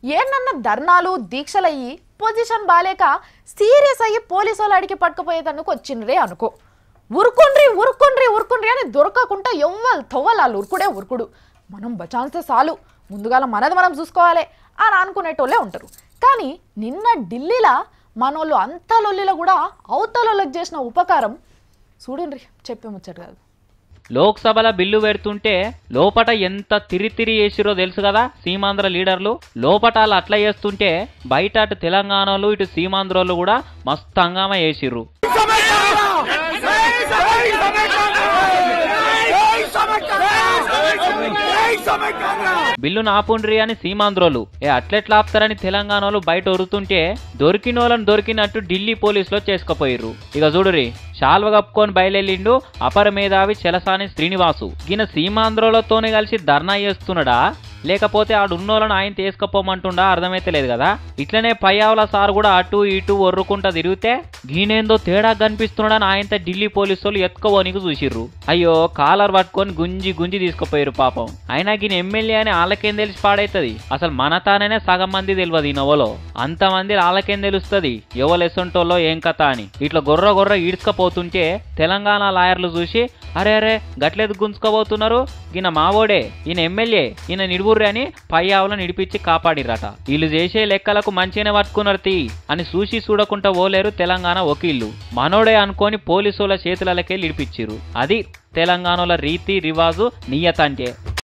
ఏనన్న ధర్నాలు దీక్షలయ్యి పొజిషన్ బాలేక సీరియస్ అయ్యి పోలీసు వాళ్ళు అడిగి పట్టుకుపోయేదందుకు వచ్చిండ్రే అనుకో ఉరుకుండ్రి ఉరుకుండ్రి ఉరుకుండ్రి అని దొరకకుండా ఎవ్వరు తవ్వాలి వాళ్ళు ఉరుకుడే ఉరుకుడు మనం బచాల్స్తే చాలు ముందుగాల మనది మనం చూసుకోవాలి అని అనుకునేటోళ్ళే ఉంటారు కానీ నిన్న ఢిల్లీలో మనోళ్ళు అంత లొల్లిలో కూడా అవతలకి చేసిన ఉపకారం చూడండి చెప్పే ముచ్చట కాదు లోక్సభల బిల్లు పెడుతుంటే లోపట ఎంత తిరితిరి చేసిరో తెలుసు కదా సీమాంధ్ర లీడర్లు లోపట వాళ్ళు అట్లా చేస్తుంటే బయట అటు తెలంగాణలో ఇటు సీమాంధ్రోళ్ళు కూడా మస్తు హంగామా చేసిర్రు బిల్లును ఆపుండ్రి అని సీమాంధ్రోలు ఏ అట్లెట్లా ఆపుతారని తెలంగాణలో బయట ఒరుతుంటే దొరికినోళ్ళని దొరికినట్టు ఢిల్లీ పోలీసులో చేసుకుపోయిర్రు ఇక చూడురి శాల్వ కప్పుకొని బయలుదేరిండు అపర మేధావి చెలసాని శ్రీనివాసు ఈయన సీమాంధ్రోలతోనే కలిసి ధర్నా చేస్తున్నాడా లేకపోతే ఆడున్నోళ్ళని ఆయన తీసుకుపోమంటుండా అర్థమైతలేదు కదా ఇట్లనే పయ్యావుల సార్ కూడా అటు ఇటు ఒర్రుకుంటా తిరిగితే గీనేందో తేడా కనిపిస్తున్నాడని ఆయనతో ఢిల్లీ పోలీసు వాళ్ళు ఎత్తుకోవనికి చూసిర్రు అయ్యో కాలర్ పట్టుకొని గుంజి గుంజి తీసుకుపోయారు పాపం అయినా గీన ఎమ్మెల్యే అని వాళ్ళకేం తెలిసి పాడైతుంది అసలు మన తానేనే సగం మంది తెలియదు ఈ నవలో అంతమంది వాళ్ళకేం తెలుస్తుంది ఎవరు ఎసొంటోళ్ళో ఏం కథ అని ఇట్లా గొర్ర గొర్ర ఈడ్చుకపోతుంటే తెలంగాణ లాయర్లు చూసి అరే అరే గట్లేదు గుంజుకోబోతున్నారు ఈయన మావోడే ఈయన ఎమ్మెల్యే ఈయన నిడుబుర్రి అని పై ఆవులను నిడిపించి కాపాడిరట వీళ్ళు చేసే లెక్కలకు మంచిగానే పట్టుకున్నారు తీ అని చూసి చూడకుండా ఓలేరు తెలంగాణ వకీళ్ళు మనోడే అనుకొని పోలీసుల చేతులకే ఇడిపించిర్రు అది తెలంగాణలో రీతి రివాజు నియత అంటే